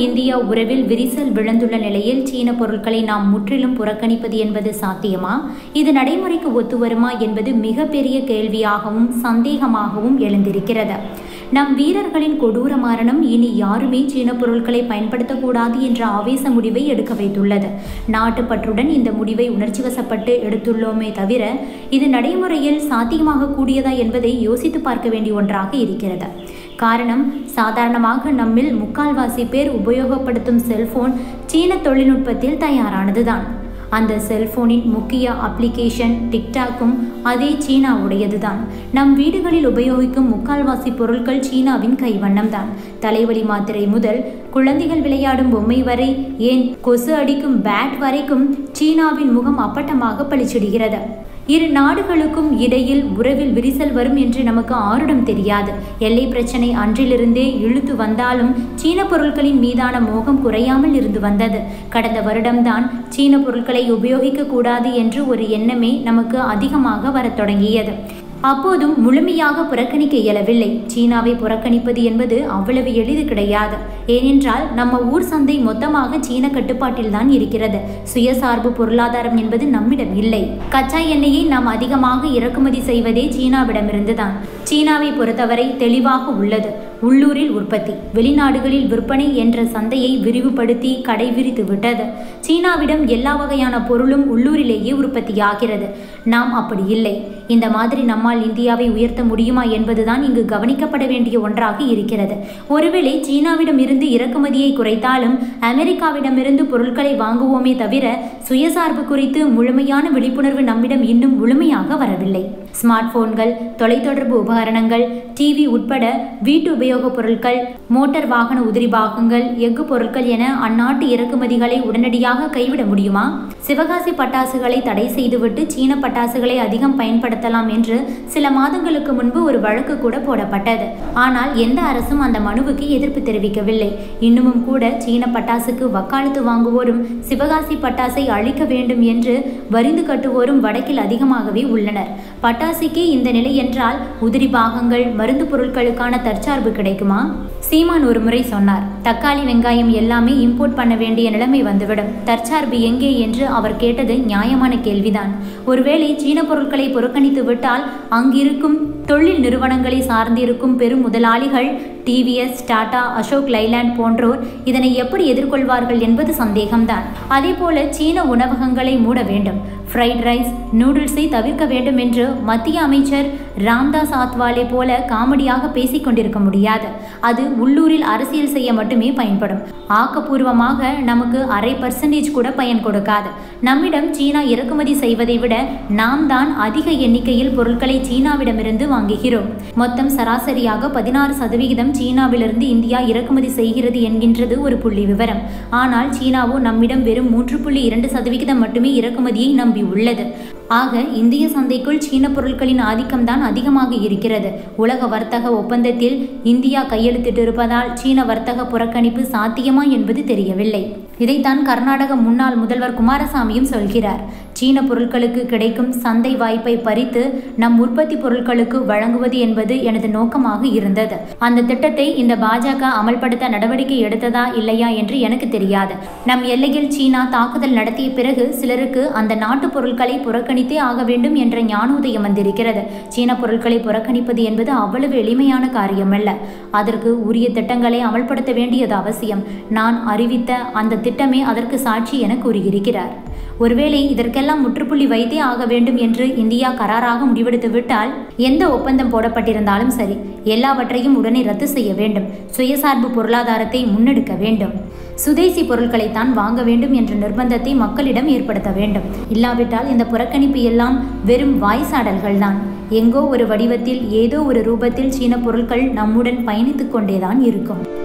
India உறவில் விரிசல் விழுந்துள்ள நிலையில் சீன பொருட்களை நாம் முற்றிலும் புறக்கணிப்பது என்பது சாத்தியமா இது நடைமுறைக்கு ஒத்து வருமா என்பது மிகப்பெரிய கேள்வியாகவும் சந்தேகமாகவும் எழுந்திருக்கிறது நம் வீரர்களின் கொடூர மரணம் இனி யாருமே சீன பொருட்களை பயன்படுத்தக்கூடாது என்ற ஆவேச முடிவை எடுக்க வைத்துள்ளது நாட்டுப்பற்றுடன் இந்த முடிவை உணர்ச்சி வசப்பட்டு எடுத்துள்ளோமே தவிர இது நடைமுறையில் சாத்தியமாக கூடியதா என்பதை யோசித்து பார்க்க வேண்டிய ஒன்றாக இருக்கிறது காரணம் சாதாரணமாக நம்மில் முக்கால்வாசி பேர் உபயோகப்படுத்தும் செல்போன் சீன தொழில்நுட்பத்தில் தயாரானதுதான் அந்த செல்போனின் முக்கிய அப்ளிகேஷன் டிக்டாக்கும் அதே சீனாவுடையதுதான் நம் வீடுகளில் உபயோகிக்கும் முக்கால்வாசி பொருட்கள் சீனாவின் கைவண்ணம்தான் தலைவலி மாத்திரை முதல் குழந்தைகள் விளையாடும் பொம்மை வரை ஏன் கொசு அடிக்கும் பேட் வரைக்கும் சீனாவின் முகம் அப்பட்டமாக பளிச்சிடுகிறது இரு நாடுகளுக்கும் இடையில் உறவில் விரிசல் வரும் என்று நமக்கு ஆருடம் தெரியாது எல்லை பிரச்சனை அன்றிலிருந்தே இழுத்து வந்தாலும் சீன பொருட்களின் மீதான மோகம் குறையாமல் இருந்து வந்தது கடந்த வருடம்தான் சீன பொருட்களை உபயோகிக்க கூடாது என்று ஒரு எண்ணமே நமக்கு அதிகமாக வரத் தொடங்கியது அப்போதும் முழுமையாக புறக்கணிக்க இயலவில்லை சீனாவை புறக்கணிப்பது என்பது அவ்வளவு எளிது கிடையாது ஏனென்றால் நம்ம ஊர் சந்தை மொத்தமாக சீன கட்டுப்பாட்டில் தான் இருக்கிறது சுயசார்பு பொருளாதாரம் என்பது நம்மிடம் இல்லை கச்சா எண்ணெயை நாம் அதிகமாக இறக்குமதி செய்வதே சீனாவிடமிருந்து தான் சீனாவை பொறுத்தவரை தெளிவாக உள்ளது உள்ளூரில் உற்பத்தி வெளிநாடுகளில் விற்பனை என்ற சந்தையை விரிவுபடுத்தி கடை விரித்து விட்டது சீனாவிடம் எல்லா வகையான பொருளும் உள்ளூரிலேயே உற்பத்தியாகிறது நாம் அப்படி இல்லை இந்த மாதிரி நம்மால் இந்தியாவை உயர்த்த முடியுமா என்பதுதான் இங்கு கவனிக்கப்பட வேண்டிய ஒன்றாக இருக்கிறது ஒருவேளை சீனாவிடம் இருந்து இறக்குமதியை குறைத்தாலும் அமெரிக்காவிடமிருந்து பொருட்களை வாங்குவோமே தவிர சுயசார்பு குறித்து முழுமையான விழிப்புணர்வு நம்மிடம் இன்னும் முழுமையாக வரவில்லை ஸ்மார்ட் போன்கள் தொலைத்தொடர்பு உபகரணங்கள் டிவி உட்பட வீட்டு உபயோகப் பொருட்கள் மோட்டார் வாகன உதிரி பாகங்கள் எஃகு பொருட்கள் என அந்நாட்டு இறக்குமதிகளை உடனடியாக கைவிட முடியுமா சிவகாசி பட்டாசுகளை தடை செய்துவிட்டு சீன பட்டாசுகளை அதிகம் பயன்படுத்தலாம் என்று சில மாதங்களுக்கு முன்பு ஒரு வழக்கு கூட போடப்பட்டது ஆனால் எந்த அரசும் அந்த மனுவுக்கு எதிர்ப்பு தெரிவிக்கவில்லை இன்னமும் கூட சீன பட்டாசுக்கு வக்காலத்து வாங்குவோரும் சிவகாசி பட்டாசை அழிக்க வேண்டும் என்று வரிந்து கட்டுவோரும் வடக்கில் அதிகமாகவே உள்ளனர் பட்டாசுக்கே இந்த நிலை என்றால் உதிரி பாகங்கள் மருந்து பொருட்களுக்கான தற்சார்பு கிடைக்குமா சீமான் ஒரு முறை சொன்னார் தக்காளி வெங்காயம் எல்லாமே இம்போர்ட் பண்ண வேண்டிய நிலைமை வந்துவிடும் தற்சார்பு எங்கே என்று அவர் கேட்டது நியாயமான கேள்விதான் ஒருவேளை சீன பொருட்களை புறக்கணித்து விட்டால் அங்கிருக்கும் தொழில் நிறுவனங்களை சார்ந்திருக்கும் பெரும் முதலாளிகள் டிவிஎஸ் டாடா அசோக் லைலாண்ட் போன்றோர் இதனை எப்படி எதிர்கொள்வார்கள் என்பது சந்தேகம்தான் அதேபோல சீன உணவகங்களை மூட வேண்டும் ஃப்ரைட் ரைஸ் நூடுல்ஸை தவிர்க்க வேண்டும் என்று மத்திய அமைச்சர் ராம்தாஸ் ஆத்வாலே போல காமெடியாக பேசிக் கொண்டிருக்க முடியாது அது உள்ளூரில் அரசியல் செய்ய மட்டுமே பயன்படும் ஆக்கப்பூர்வமாக நமக்கு அரை பர்சன்டேஜ் கூட பயன் கொடுக்காது நம்மிடம் சீனா இறக்குமதி செய்வதை விட நாம் தான் அதிக எண்ணிக்கையில் பொருட்களை சீனாவிடமிருந்து வாங்குகிறோம் மொத்தம் சராசரியாக பதினாறு சதவிகிதம் சீனாவிலிருந்து இந்தியா இறக்குமதி செய்கிறது என்கின்றது ஒரு புள்ளி விவரம் ஆனால் சீனாவோ நம்மிடம் வெறும் மூன்று புள்ளி இரண்டு சதவிகிதம் மட்டுமே இறக்குமதியை நம்பி உள்ளது ஆக இந்திய சந்தைக்குள் சீன பொருட்களின் ஆதிக்கம்தான் அதிகமாக இருக்கிறது உலக வர்த்தக ஒப்பந்தத்தில் இந்தியா கையெழுத்திட்டிருப்பதால் சீன வர்த்தக புறக்கணிப்பு சாத்தியமா என்பது தெரியவில்லை இதைத்தான் கர்நாடக முன்னாள் முதல்வர் குமாரசாமியும் சொல்கிறார் சீன பொருட்களுக்கு கிடைக்கும் சந்தை வாய்ப்பை பறித்து நம் உற்பத்தி பொருட்களுக்கு வழங்குவது என்பது எனது நோக்கமாக இருந்தது அந்த திட்டத்தை இந்த பாஜக அமல்படுத்த நடவடிக்கை எடுத்ததா இல்லையா என்று எனக்கு தெரியாது நம் எல்லையில் சீனா தாக்குதல் நடத்திய பிறகு சிலருக்கு அந்த நாட்டு பொருட்களை புறக்கணித்தே ஆக வேண்டும் என்ற ஞானோதயம் வந்திருக்கிறது சீன பொருட்களை புறக்கணிப்பது என்பது அவ்வளவு எளிமையான காரியமல்ல அதற்கு உரிய திட்டங்களை அமல்படுத்த வேண்டியது அவசியம் நான் அறிவித்த அந்த திட்டமே அதற்கு சாட்சி என கூறியிருக்கிறார் ஒருவேளை இதற்கெல்லாம் முற்றுப்புள்ளி வைத்தே ஆக வேண்டும் என்று இந்தியா கராராக முடிவெடுத்து விட்டால் எந்த ஒப்பந்தம் போடப்பட்டிருந்தாலும் சரி எல்லாவற்றையும் உடனே ரத்து செய்ய வேண்டும் சுயசார்பு பொருளாதாரத்தை முன்னெடுக்க வேண்டும் சுதேசி பொருட்களைத்தான் வாங்க வேண்டும் என்ற நிர்பந்தத்தை மக்களிடம் ஏற்படுத்த வேண்டும் இல்லாவிட்டால் இந்த புறக்கணிப்பு எல்லாம் வெறும் வாய்சாடல்கள்தான் எங்கோ ஒரு வடிவத்தில் ஏதோ ஒரு ரூபத்தில் சீன பொருட்கள் நம்முடன் பயணித்துக் கொண்டேதான் இருக்கும்